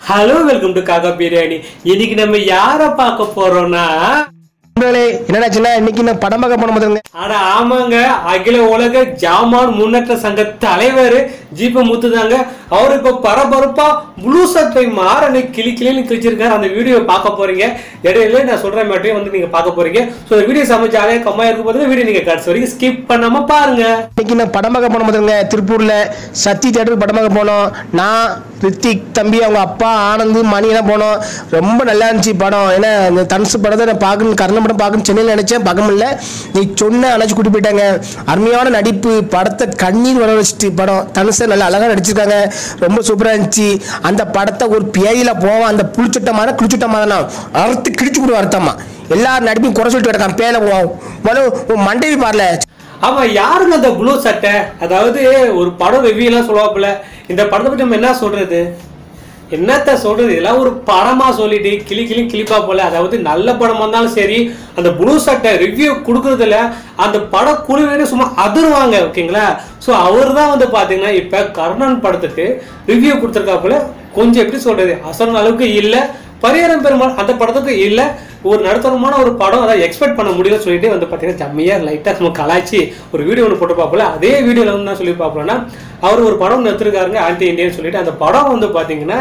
hello welcome to காக்கா பிரியாணி இன்னைக்கு நம்ம யார பார்க்க போறோம்னா நண்பர்களே என்னடாச்சுன்னா இன்னைக்கு நான் படம் பார்க்க போன முதல்ல ஆனா ஆமாங்க அகில உலக ஜாமான் முன்னேற்ற சங்க தலைவர் ஜீப முத்துதாங்க அவர் இப்ப பரபரப்பா ப்ளூ சட்டை மாறனை கிளி கிளின்னு கிழிச்சிருக்காரு அந்த வீடியோ பார்க்க போறீங்க இடையில நான் சொல்ற மாதிரியும் வந்து நீங்க பார்க்க போறீங்க ஸோ இந்த வீடியோ சமைச்சாலே கம்மா இருக்கும் போது வீடியோ நீங்க கடைசி வரைக்கும் ஸ்கிப் பண்ணாம பாருங்க இன்னைக்கு நான் படம் பார்க்க போன முதல்ல திருப்பூர்ல சக்தி தேட்டருக்கு படம் பார்க்க போனோம் நான் ரித்திக் தம்பி அவங்க அப்பா ஆனந்த் மணி எல்லாம் போனோம் ரொம்ப நல்லா இருந்துச்சு படம் ஏன்னா இந்த தனுசு படத்தை நான் பார்க்கணும் கர்ண படம் பார்க்கணும் சென்னையில் நினைச்சேன் பார்க்க முடியல நீ சொன்ன அழைச்சி கூட்டி போயிட்டாங்க அருமையான நடிப்பு படத்தை கண்ணீர் வர வச்சுட்டு படம் தனுசை நல்லா அழகாக நடிச்சிருக்காங்க ரொம்ப சூப்பராக இருந்துச்சு அந்த படத்தை ஒரு பேயில போவான் அந்த புளிச்சுட்ட மாதிரி குளிச்சுட்ட மாதிரி அறுத்து கிழிச்சு விடுவோம் அர்த்தமா எல்லாரும் நடிப்பையும் குறை சொல்லிட்டு கிடக்கான் பேல போவோம் முதல்ல மண்டைவி பாரல ஆமா யாருங்க அந்த ப்ளூ சட்டை அதாவது ஒரு படம் ரிவ்யூ எல்லாம் சொல்லுவாப்புல இந்த படத்தை பத்தி நம்ம என்ன சொல்றது என்னத்த சொல்றது இதெல்லாம் ஒரு படமா சொல்லிட்டு கிளி கிளி கிளிப்பா போல அதாவது நல்ல படமா இருந்தாலும் சரி அந்த ப்ளூ சட்டை ரிவ்யூ கொடுக்கறதுல அந்த பட குழுவே சும்மா அதிர்வாங்க ஓகேங்களா ஸோ அவர் தான் வந்து பாத்தீங்கன்னா இப்ப கர்ணன் படத்துக்கு ரிவ்யூ கொடுத்துருக்காப்புல கொஞ்சம் எப்படி சொல்றது அசல் அளவுக்கு இல்லை பரிகாரம் பெருமாள் அந்த படத்துக்கு இல்லை ஒரு நடுத்தரமான ஒரு படம் அதை எக்ஸ்பெக்ட் பண்ண முடியல சொல்லிட்டு வந்து பார்த்தீங்கன்னா செம்மையாக லைட்டாக நம்ம கலாய்ச்சி ஒரு வீடியோ ஒன்று போட்டு பார்ப்போம்ல அதே வீடியோவில் வந்து என்ன சொல்லி பார்ப்போம்னா அவர் ஒரு படம் ஒன்று எடுத்திருக்காருங்க ஆன்டி இந்தியன் சொல்லிட்டு அந்த படம் வந்து பார்த்தீங்கன்னா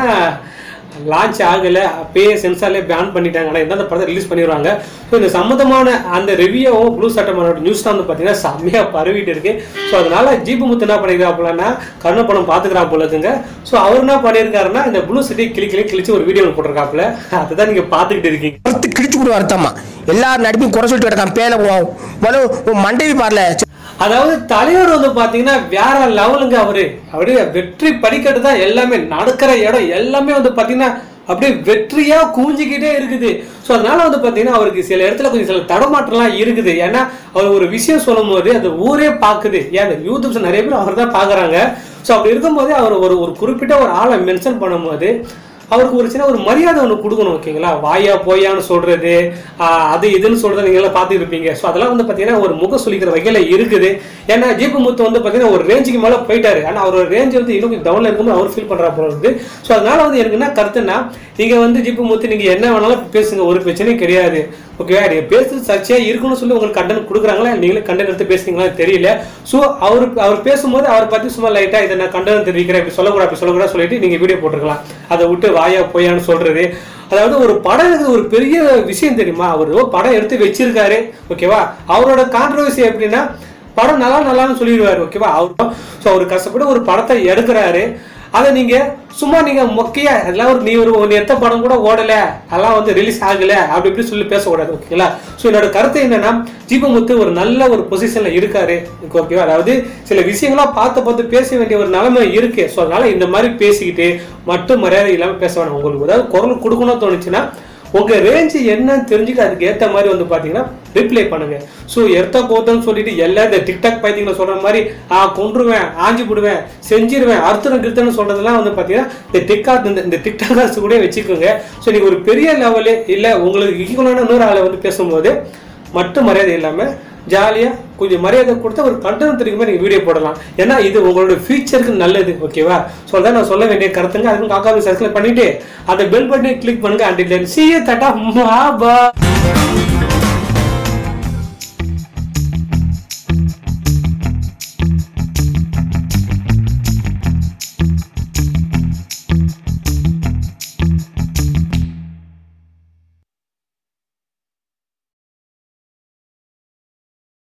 லான்ச் ஆகலை அப்பயே சென்சார்லேயே பேன் பண்ணிட்டாங்க ஆனால் இந்த படத்தை ரிலீஸ் பண்ணிடுவாங்க ஸோ இந்த சம்மந்தமான அந்த ரிவ்யூவும் ப்ளூ சட்டமான நியூஸ் தான் வந்து பார்த்தீங்கன்னா செம்மையாக பரவிட்டு இருக்கு ஸோ அதனால ஜீபு முத்து என்ன பண்ணியிருக்காப்புலன்னா கருண படம் பார்த்துக்கிறான் போலதுங்க ஸோ அவர் என்ன பண்ணியிருக்காருன்னா இந்த ப்ளூ சிட்டி கிளி கிளி கிழிச்சு ஒரு வீடியோ போட்டிருக்காப்புல அதுதான் நீங்கள் பார்த்துக்கிட்டு இருக்கீங்க அறுத்து கிழிச்சு விடுவோம் அர்த்தமா எல்லாரும் நடிப்பையும் குறை சொல்லிட்டு கிடக்கான் பேல போவோம் முதல்ல மண்டைவி பாரல அதாவது தலைவர் வந்து பாத்தீங்கன்னா வேற லெவலுங்க அவரு அப்படியே வெற்றி படிக்கட்டு தான் எல்லாமே நடக்கிற இடம் எல்லாமே வந்து பாத்தீங்கன்னா அப்படியே வெற்றியா கூஞ்சிக்கிட்டே இருக்குது ஸோ அதனால வந்து பாத்தீங்கன்னா அவருக்கு சில இடத்துல கொஞ்சம் சில தடமாற்றம்லாம் இருக்குது ஏன்னா அவர் ஒரு விஷயம் சொல்லும் போது அந்த ஊரே பார்க்குது ஏன் அந்த யூடியூப்ஸ் நிறைய பேர் அவர் தான் பார்க்குறாங்க ஸோ அப்படி இருக்கும்போது அவர் ஒரு ஒரு குறிப்பிட்ட ஒரு ஆளை மென்ஷன் பண்ணும்போது அவருக்கு ஒரு சின்ன ஒரு மரியாதை ஒன்று கொடுக்கணும் ஓகேங்களா வாயா போயான்னு சொல்றது ஆஹ் அது இதுன்னு சொல்றதை நீங்க எல்லாம் பார்த்துட்டு இருப்பீங்க ஸோ அதெல்லாம் வந்து பார்த்தீங்கன்னா ஒரு முக சொல்லிக்கிற வகையில இருக்குது ஏன்னா ஜீப்பு முத்து வந்து பார்த்தீங்கன்னா ஒரு ரேஞ்சுக்கு மேலே போயிட்டாரு ஆனால் அவர் ரேஞ்ச் வந்து இன்னும் கொஞ்சம் டவுன்ல இருக்கும்போது அவர் ஃபீல் பண்றா போல இருக்குது ஸோ அதனால வந்து எனக்கு என்ன கருத்துன்னா நீங்க வந்து ஜீப்பு முத்து நீங்க என்ன வேணாலும் பேசுங்க ஒரு பிரச்சனையும் கிடையாது ஓகேவா நீங்க பேசுறது சர்ச்சையா இருக்குன்னு சொல்லி உங்களுக்கு கண்டென்ட் கொடுக்குறாங்களா நீங்களே கண்டென்ட் எடுத்து பேசுறீங்களா தெரியல ஸோ அவர் அவர் பேசும்போது அவரை பத்தி சும்மா லைட்டா இதை நான் கண்டென்ட் தெரிவிக்கிறேன் இப்படி சொல்லக்கூடாது அப்படி சொல்லக்கூடாது சொல்லிட்டு நீங்க வீடியோ போட்டுருக்கலாம் அதை விட்டு வாயா போயான்னு சொல்றது அதாவது ஒரு படம் எடுக்கிறது ஒரு பெரிய விஷயம் தெரியுமா அவர் ஏதோ படம் எடுத்து வச்சிருக்காரு ஓகேவா அவரோட கான்ட்ரவர்சி எப்படின்னா படம் நல்லா நல்லான்னு சொல்லிடுவாரு ஓகேவா அவர் ஸோ அவர் கஷ்டப்பட்டு ஒரு படத்தை எடுக்கிறாரு அதை நீங்க சும்மா நீங்க மொக்கையா அதெல்லாம் ஒரு நீ ஒரு ஒரு எத்த படம் கூட ஓடல அதெல்லாம் வந்து ரிலீஸ் ஆகல அப்படி இப்படி சொல்லி பேசக்கூடாது ஓகேங்களா ஸோ என்னோட கருத்து என்னன்னா ஜீபமுத்து ஒரு நல்ல ஒரு பொசிஷன்ல இருக்காரு ஓகேவா அதாவது சில விஷயங்களா பார்த்து பார்த்து பேச வேண்டிய ஒரு நிலைமை இருக்கு ஸோ அதனால இந்த மாதிரி பேசிக்கிட்டு மட்டும் மரியாதை இல்லாம பேச வேணாம் உங்களுக்கு ஏதாவது குரல் கொடுக்கணும்னு தோணுச்சுன்னா உங்க ரேஞ்ச் என்னன்னு தெரிஞ்சுட்டு அதுக்கு ஏத்த மாதிரி வந்து பாத்தீங்கன்னா ரிப்ளை பண்ணுங்க ஸோ எர்த்த கோத்தன்னு சொல்லிட்டு எல்லா இந்த டிக்டாக் பைத்தியங்களை சொல்ற மாதிரி ஆ கொன்றுவேன் ஆஞ்சி போடுவேன் செஞ்சிருவேன் அர்த்தம் கிருத்தன்னு சொல்றதெல்லாம் வந்து பாத்தீங்கன்னா இந்த டிக்டாக் இந்த இந்த டிக்டாக்கர்ஸ் கூட வச்சுக்கோங்க ஸோ நீங்க ஒரு பெரிய லெவலு இல்ல உங்களுக்கு ஈக்குவலான இன்னொரு ஆளை வந்து பேசும்போது மட்டும் மரியாதை இல்லாம ஜாலியா கொஞ்சம் மரியாதை கொடுத்து ஒரு கண்டனம் தெரியுமா நீங்க வீடியோ போடலாம் ஏன்னா இது உங்களோட ஃபியூச்சருக்கு நல்லது ஓகேவா ஸோ அதான் நான் சொல்ல வேண்டிய கருத்துங்க அதுக்கு காக்காவை சப்ஸ்கிரைப் பண்ணிட்டு அந்த பெல் பட்டனை கிளிக் பண்ணுங்க அண்ட் சி தட்டா பா